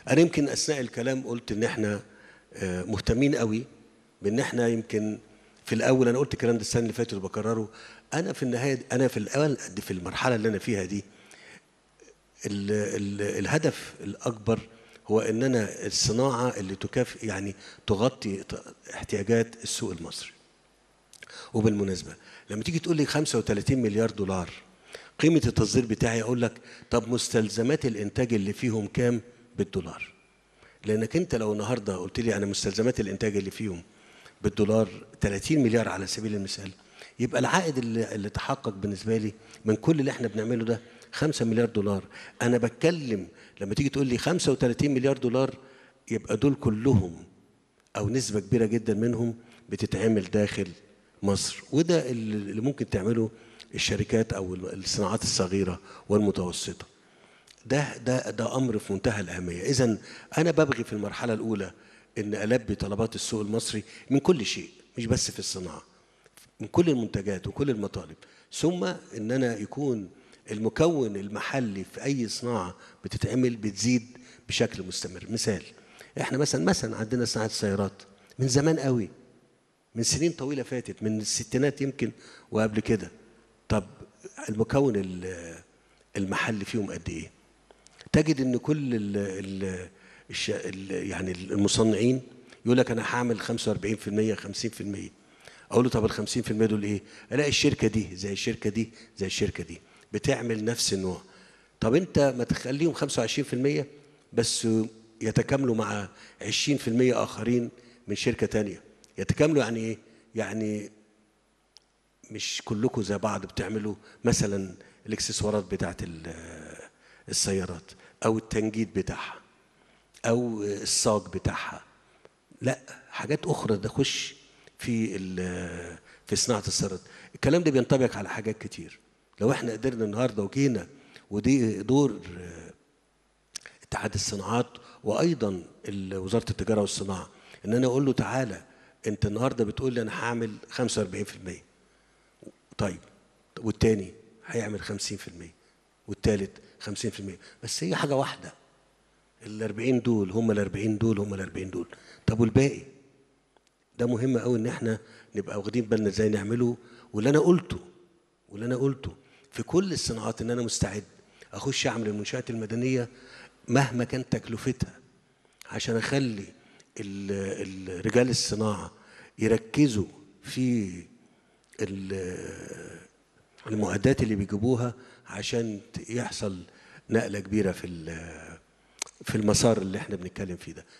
انا يمكن اثناء الكلام قلت ان احنا آه، مهتمين قوي بان احنا يمكن في الاول انا قلت الكلام ده السنه اللي فاتت وبكرره انا في النهايه انا في الاول في المرحله اللي انا فيها دي ال ال الهدف الاكبر هو ان انا الصناعه اللي تكافئ يعني تغطي احتياجات السوق المصري وبالمناسبه لما تيجي تقول لي 35 مليار دولار قيمه التصدير بتاعي اقول لك طب مستلزمات الانتاج اللي فيهم كام بالدولار لانك انت لو النهارده قلت لي انا مستلزمات الانتاج اللي فيهم بالدولار 30 مليار على سبيل المثال يبقى العائد اللي, اللي تحقق بالنسبه لي من كل اللي احنا بنعمله ده 5 مليار دولار انا بتكلم لما تيجي تقول لي 35 مليار دولار يبقى دول كلهم او نسبه كبيره جدا منهم بتتعمل داخل مصر وده اللي ممكن تعمله الشركات او الصناعات الصغيره والمتوسطه ده ده ده امر في منتهى الاهميه اذا انا ببغي في المرحله الاولى ان البي طلبات السوق المصري من كل شيء مش بس في الصناعه من كل المنتجات وكل المطالب ثم ان انا يكون المكون المحلي في اي صناعه بتتعمل بتزيد بشكل مستمر مثال احنا مثلا مثلا عندنا صناعه السيارات من زمان قوي من سنين طويله فاتت من الستينات يمكن وقبل كده طب المكون ال- المحلي فيهم قد ايه تجد ان كل ال ال الش ال يعني المصنعين يقول لك انا هعمل 45% 50% اقول له طب ال 50% دول ايه؟ الاقي الشركه دي زي الشركه دي زي الشركه دي بتعمل نفس النوع طب انت ما تخليهم 25% بس يتكاملوا مع 20% اخرين من شركه تانية يتكاملوا يعني ايه؟ يعني مش كلكم زي بعض بتعملوا مثلا الاكسسوارات بتاعت ال- السيارات او التنجيد بتاعها او الصاج بتاعها لا حاجات اخرى تخش في ال- في صناعه السيارات الكلام ده بينطبق على حاجات كتير لو احنا قدرنا النهارده وجينا ودي دور آه، اتحاد الصناعات وايضا ال- وزاره التجاره والصناعه ان انا اقول له تعالى انت النهارده بتقول لي انا هعمل 45% طيب والتاني هيعمل 50% والتالت 50% بس هي حاجه واحده ال 40 دول هم ال 40 دول هم ال 40 دول طب والباقي ده مهم قوي ان احنا نبقى واخدين بالنا ازاي نعمله واللي انا قلته واللي انا قلته في كل الصناعات ان انا مستعد اخش اعمل المنشات المدنيه مهما كانت تكلفتها عشان اخلي ال- ال- رجال الصناعه يركزوا في ال- المعدات اللي بيجيبوها عشان ت- يحصل نقله كبيره في ال- في المسار اللي احنا بنتكلم فيه ده